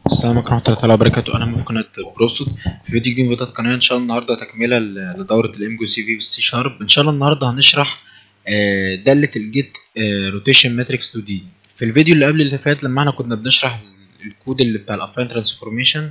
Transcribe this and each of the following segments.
السلام عليكم ورحمة الله تعالى وبركاته أنا من قناة بروسوت في فيديو جديد من فيديوهات القناة إن شاء الله النهاردة تكملة ل- لدورة الام جو سي في بالسي شارب إن شاء الله النهاردة هنشرح آه، دالة الجيت روتيشن ماتريكس 2 دي في الفيديو اللي قبل اللي فات لما احنا كنا بنشرح الكود اللي بتاع الافلاين ترانسفورميشن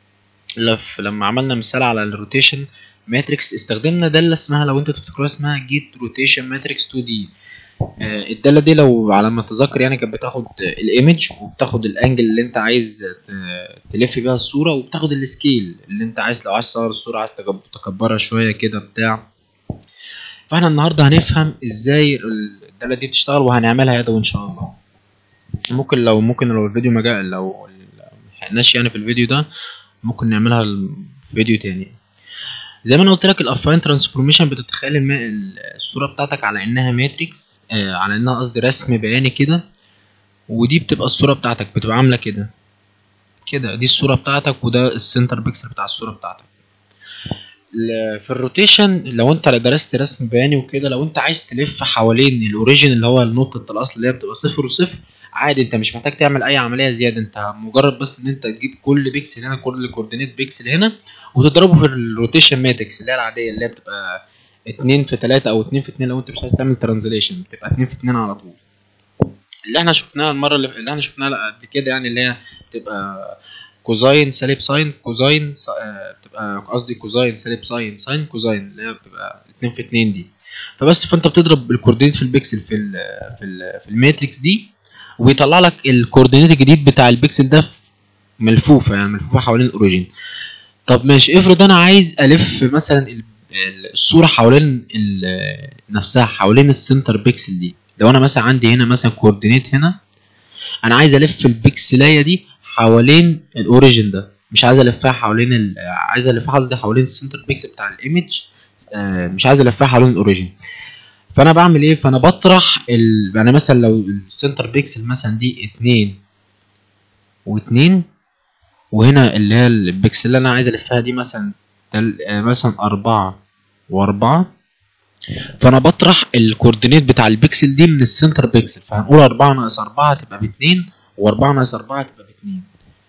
لما عملنا مثال على الروتيشن ماتريكس استخدمنا دالة اسمها لو انتوا تفتكروها اسمها جيت روتيشن ماتريكس 2 دي آه، الداله دي لو على ما اتذكر يعني كانت بتاخد الايمج وبتاخد الانجل اللي انت عايز ت- تلف بيها الصوره وبتاخد السكيل اللي انت عايز لو عايز تصور الصوره عايز تكب- تكبرها شويه كده بتاع فاحنا النهارده هنفهم ازاي الداله دي بتشتغل وهنعملها يدوي ان شاء الله ممكن لو ممكن لو الفيديو مجال لو ملحقناش يعني في الفيديو ده ممكن نعملها في فيديو تاني زي ما انا قلت لك الافاين ترانسفورميشن بتتخيل الم- الصوره بتاعتك على انها ماتريكس آه على انها قصدي رسم بياني كده ودي بتبقى الصوره بتاعتك بتبقى عامله كده كده دي الصوره بتاعتك وده السنتر بيكسل بتاع الصوره بتاعتك ل- في الروتيشن لو انت درست رسم بياني وكده لو انت عايز تلف حوالين الاوريجين اللي هو نقطه الاصل اللي هي بتبقى صفر وصفر عادي انت مش محتاج تعمل اي عمليه زياده انت مجرد بس ان انت تجيب كل بيكسل هنا كل كوردينيت بيكسل هنا وتضربه في الروتيشن ماتريكس اللي هي العاديه اللي هي بتبقى 2 في 3 او 2 في 2 لو انت مش عايز تعمل ترانزليشن بتبقى 2 في 2 على طول اللي احنا شفناها المره اللي, اللي احنا شفناها قبل كده يعني اللي هي بتبقى كوزاين سالب ساين كوزاين س- آه، بتبقى قصدي كوزاين سالب ساين ساين كوزاين اللي هي بتبقى 2 في 2 دي فبس فانت بتضرب الكوردينيت في البيكسل في ال في ال في الماتريكس دي ويطلع لك الكوردينيت الجديد بتاع البيكسل ده ملفوفه يعني ملفوفه حوالين الاوريجين طب ماشي افرض انا عايز الف مثلا ال- ال- الصوره حوالين ال- نفسها حوالين السنتر بيكسل دي لو انا مثلا عندي هنا مثلا كوردينيت هنا انا عايز الف البيكسلايه دي حوالين الاوريجين ده مش عايز الفها حوالين ال... عايز الفها قصدي حوالين السنتر بيكسل بتاع الايمج آه، مش عايز الفها حوالين الاوريجين فانا بعمل ايه فانا بطرح ال... يعني مثلا لو السنتر بيكسل مثلا دي اتنين واتنين وهنا اللي هي البيكسل اللي انا عايز الفها دي مثلا تل... آه، مثلا أربعة وأربعة فأنا بطرح الكوردينيت بتاع البيكسل دي من السنتر بيكسل فهنقول أربعة ناقص أربعة تبقى باتنين وأربعة ناقص أربعة تبقى باتنين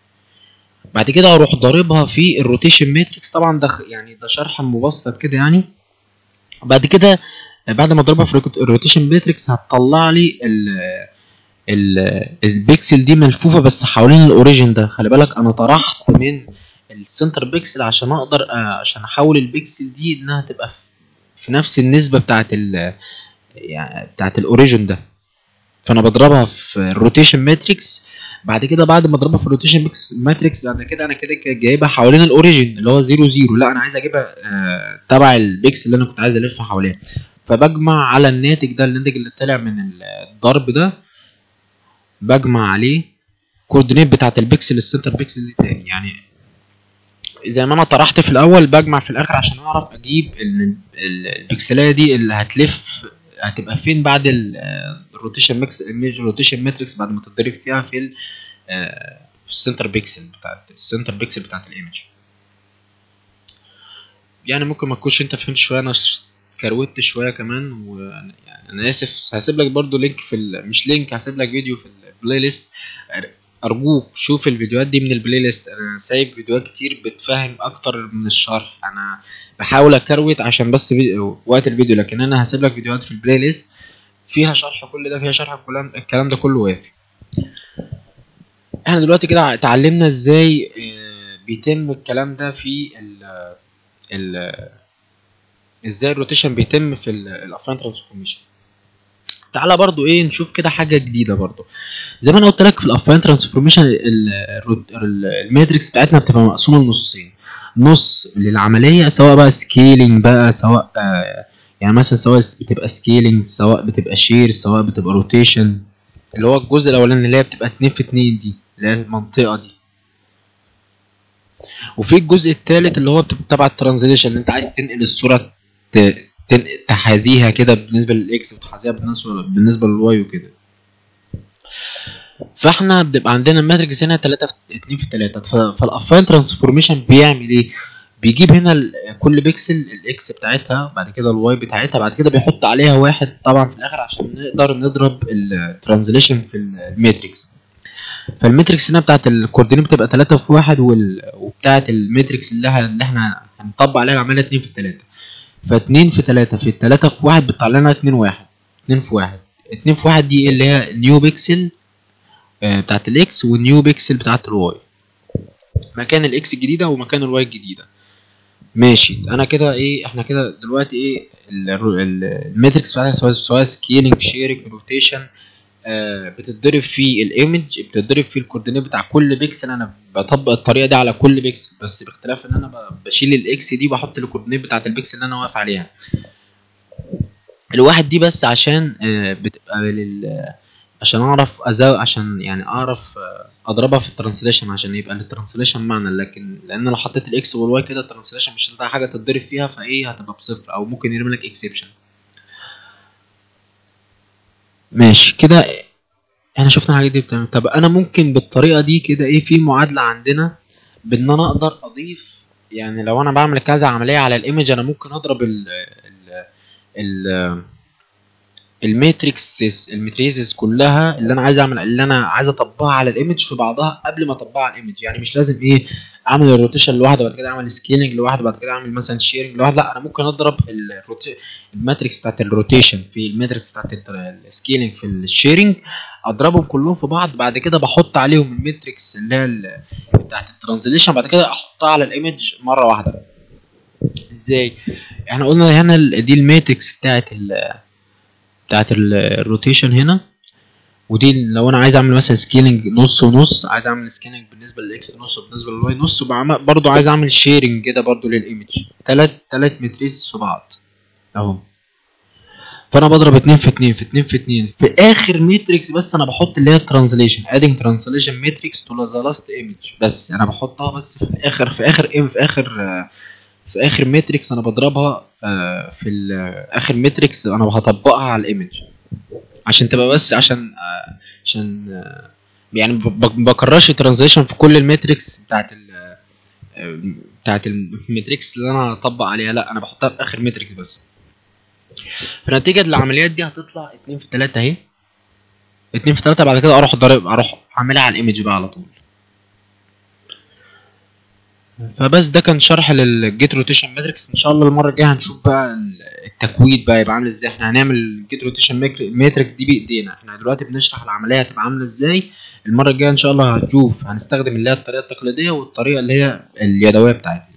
بعد كده هروح ضاربها في الروتيشن ماتريكس طبعا ده خ- يعني ده شرح مبسط كده يعني بعد كده بعد ما اضربها في الروتيشن ماتريكس هتطلع لي ال ال البيكسل دي ملفوفه بس حوالين الاوريجين ده خلي بالك انا طرحت من السنتر بيكسل عشان اقدر آه، عشان احول البيكسل دي انها تبقى في- في نفس النسبه بتاعت ال يعني بتاعت الاوريجين ده فانا بضربها في الروتيشن ماتريكس بعد كده بعد ما اضربها في الروتيشن ماتريكس بعد كده انا كده كده جايبها حوالين الاوريجين اللي هو 0 0 لا انا عايز اجيبها آه، تبع البيكسل اللي انا كنت عايز الف حواليها فبجمع على الناتج ده الناتج اللي طلع من الضرب ده بجمع عليه كوردينيت بتاعت البيكسل السنتر بيكسل دي تاني يعني زي ما انا طرحت في الاول بجمع في الاخر عشان اعرف اجيب ال- ال- البكسلايه دي اللي هتلف هتبقى فين بعد ال- آه، الروتيشن ميكس الروتيشن ماتريكس بعد ما تتضرب فيها في ال- آه، في السنتر بيكسل بتاعت السنتر بيكسل بتاعت الايمج يعني ممكن ما تكونش انت فهمت شويه انا ش- كروت شويه كمان ويعني انا اسف هسيب لك برضو لينك في ال... مش لينك هسيب لك فيديو في البلاي ليست ارجوك شوف الفيديوهات دي من البلاي ليست انا سايب فيديوهات كتير بتفهم اكتر من الشرح انا بحاول اكروت عشان بس فيديو وقت الفيديو لكن انا هسيب لك فيديوهات في البلاي ليست فيها شرح كل ده فيها شرح الكلام الكلام ده كله وافي احنا دلوقتي كده اتعلمنا ازاي آه، بيتم الكلام ده في ال ال ازاي الروتيشن بيتم في الافران ترانسفورميشن تعالى برضو ايه نشوف كده حاجه جديده برضو زي ما انا قلت لك في الافلاين ترانسفورميشن الماتريكس بتاعتنا بتبقى مقسومه لنصين نص للعمليه سواء بقى سكيلينج بقى سواء آه يعني مثلا سواء بتبقى سكيلينج سواء بتبقى شير سواء بتبقى روتيشن اللي هو الجزء الاولاني اللي هي بتبقى 2 في 2 دي اللي هي المنطقه دي وفي الجزء الثالث اللي هو بتبقى تبع الترانزليشن اللي انت عايز تنقل الصوره ت- تن- تحازيها كده بالنسبه للاكس وتحازيها بالنسبه بالنسبه للواي وكده فاحنا بيبقى عندنا الماتريكس هنا 3 في 2 في 3 فالافاين ترانسفورميشن بيعمل ايه بيجيب هنا ال- كل بيكسل الاكس بتاعتها بعد كده الواي بتاعتها بعد كده بيحط عليها واحد طبعا في الاخر عشان نقدر نضرب الترانزليشن في الماتريكس فالماتريكس هنا بتاعت الكوردينيت بتبقى 3 في 1 وال... وبتاعت الماتريكس اللي, ه... اللي احنا هنطبق عليها العمليه 2 في 3 ف2 في 3 في 3 في 1 بتطلع لنا 2 1 2 في 1 2 في 1 دي اللي هي نيو بيكسل آه بتاعت الاكس والنيو بيكسل بتاعت الواي مكان الاكس الجديده ومكان الواي الجديده ماشي انا كده ايه احنا كده دلوقتي ايه الماتريكس بتاعتها سواء سواء سكيلينج شيرنج روتيشن آه بتتضرب في الايمج بتتضرب في الكوردينيت بتاع كل بيكسل انا بطبق الطريقه دي على كل بيكسل بس باختلاف ان انا بشيل الاكس دي وبحط الكوردينيت بتاعت البيكسل اللي انا واقف عليها الواحد دي بس عشان آه بتبقى لل عشان اعرف أزو... عشان يعني اعرف آه اضربها في الترانسليشن عشان يبقى للترانسليشن معنى لكن لان لو حطيت الاكس والواي كده الترانسليشن مش هتلاقي حاجه تتضرب فيها فايه هتبقى بصفر او ممكن يرمي لك اكسبشن ماشي كده احنا شفنا الحاجات دي بتعمل طب انا ممكن بالطريقه دي كده ايه في معادله عندنا بان انا اقدر اضيف يعني لو انا بعمل كذا عمليه على الايمج انا ممكن اضرب ال ال ال الماتريكس الماتريسز كلها اللي انا عايز اعمل اللي انا عايز اطبقها على الايمج في بعضها قبل ما اطبقها على الايمج يعني مش لازم ايه اعمل الروتيشن لوحده وبعد كده اعمل سكيلنج لوحده وبعد كده اعمل مثلا شيرنج لوحده لا انا ممكن اضرب الماتريكس بتاعت الروتيشن في الماتريكس بتاعت السكيلنج في الشيرنج اضربهم كلهم في بعض بعد كده بحط عليهم الماتريكس اللي هي بتاعت الترانزليشن بعد كده احطها على الايمج مره واحده ازاي احنا قلنا هنا دي الماتريكس بتاعت ال بتاعت الروتيشن هنا ودي لو انا عايز اعمل مثلا سكيلنج نص ونص عايز اعمل سكيلنج بالنسبه للاكس نص وبالنسبه للواي نص برضو عايز اعمل شيرنج كده برضو للايمج تلات تلات ماتريسز في بعض اهو فانا بضرب اتنين في اتنين في اتنين في اتنين في اخر ماتريكس بس انا بحط اللي هي الترانزليشن ادنج ترانزليشن ماتريكس تو ذا لاست ايمج بس انا بحطها بس في اخر في اخر ايه في اخر في اخر ماتريكس انا بضربها في اخر ماتريكس انا هطبقها على الايمج عشان تبقى بس عشان عشان يعني ما بكررش الترانزيشن في كل الماتريكس بتاعت ال بتاعت الماتريكس اللي انا هطبق عليها لا انا بحطها في اخر ماتريكس بس فنتيجة العمليات دي هتطلع اتنين في تلاتة اهي اتنين في تلاتة بعد كده اروح ضارب اروح اعملها على الايمج بقى على طول فبس ده كان شرح للجيت روتيشن ماتريكس ان شاء الله المره الجايه هنشوف بقى التكويد بقى يبقى عامل ازاي احنا هنعمل الجيت روتيشن ماتريكس دي بايدينا احنا دلوقتي بنشرح العمليه هتبقى عامله ازاي المره الجايه ان شاء الله هنشوف هنستخدم اللي هي الطريقه التقليديه والطريقه اللي هي اليدويه بتاعتنا